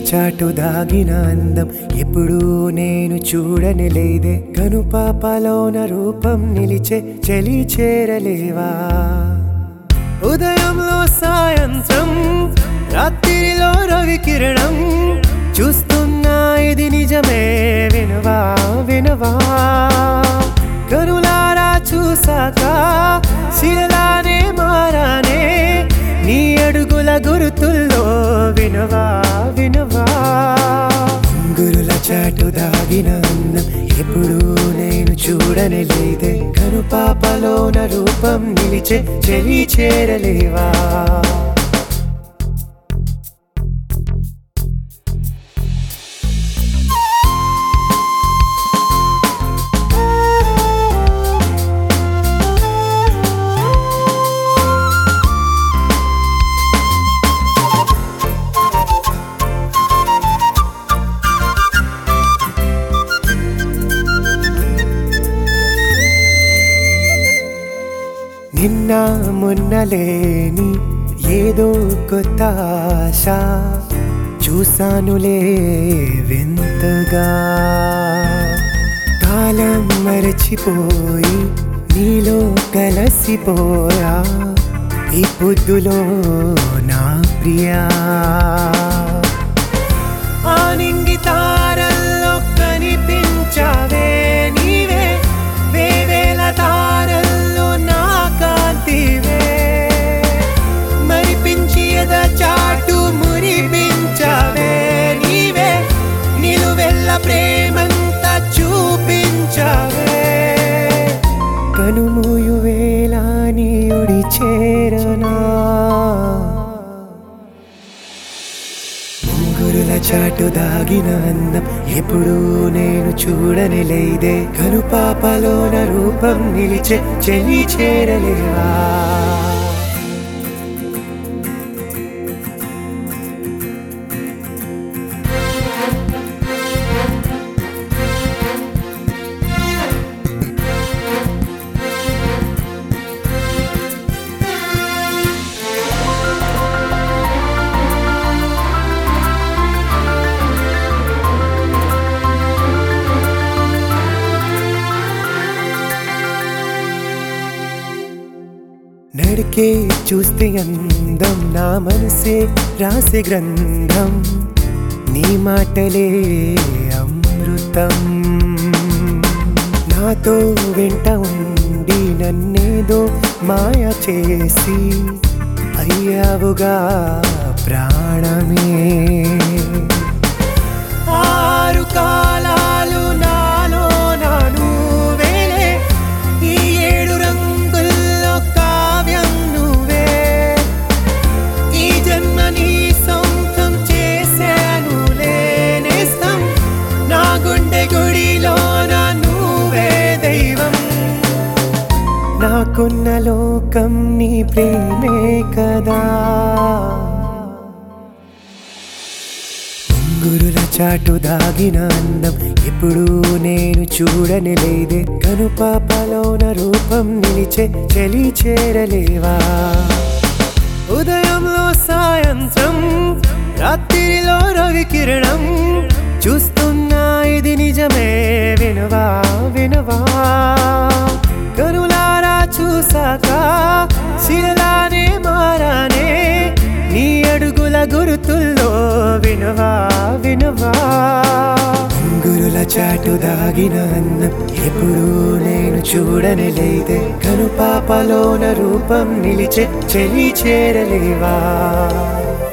చాటు దాగిన అందం ఎప్పుడూ నేను చూడని లేదే కనుపాపలోన రూపం నిలిచే చలి చేరలేవా ఉదయంలో సాయంత్రం రాత్రిలో రవి కిరణం చూస్తున్నా ఇది నిజమే వినవా వినవా కనులారా చూసాక శిలలానే మారానే నీ అడుగుల గురుతుల్లో వినవా వినవా గురుల చాటు దాగిన అందం ఎప్పుడూ నేను చూడని లేదే కనుపాపలోన రూపం నిలిచే చెలి చేరలేవా నిన్న మొన్నలేని ఏదో కొత్త ఆశ చూసానులే వింతగా కాలం మరచిపోయి నీలో కలసిపోయా ఈ పొద్దులో నా ప్రియా ఆనింగి తారల్లో కనిపించావే నీవే వేవేల తారల్లో నా కాంతివే మరిపించి ఎద చాటు మురిపించావే నీవే నిలువెల్ల ప్రేమంత చూపించావే కనుమూయు వేళ నీయుడి చేరనా ముంగురుల చాటు దాగిన అందం ఎప్పుడూ నేను చూడని లేదే కనుపాపలోన రూపం నిలిచే చెలి చేరలేవా నడికే చూస్తే అందం నా మనసే రాసే గ్రంథం నీ మాటలే అమృతం నాతో వెంట ఉండి నన్నేదో మాయ చేసి అయ్యావుగా ప్రాణమే ఆరు కాలాలు నాలో నాను వేలే ఈ ఏడు రంగుల్లో కావ్యం నువ్వే ఈ జన్మ నీ సొంతం చేశాను లేనేస్తం నా గుండె గుడిలో నా నువ్వే దైవం నాకున్న లోకం నీ ప్రేమే కదా గురుల చాటు దాగిన అందం ఎప్పుడూ నేను చూడని లేదే కనుపాపలోన రూపం నిలిచే చలి చేరలేవా ఉదయంలో సాయంత్రం రాత్రిలో రవి కిరణం చూస్తున్నా ఇది నిజమే వినవా వినవా కనులారా చూసాక శిలలానే మారానే నీ అడుగుల గురుతుల్లో వినవా వినవా గురుల చాటు దాగిన అందం ఎప్పుడూ నేను చూడని లేదే కనుపాపలోన రూపం నిలిచే చెలి చేరలేవా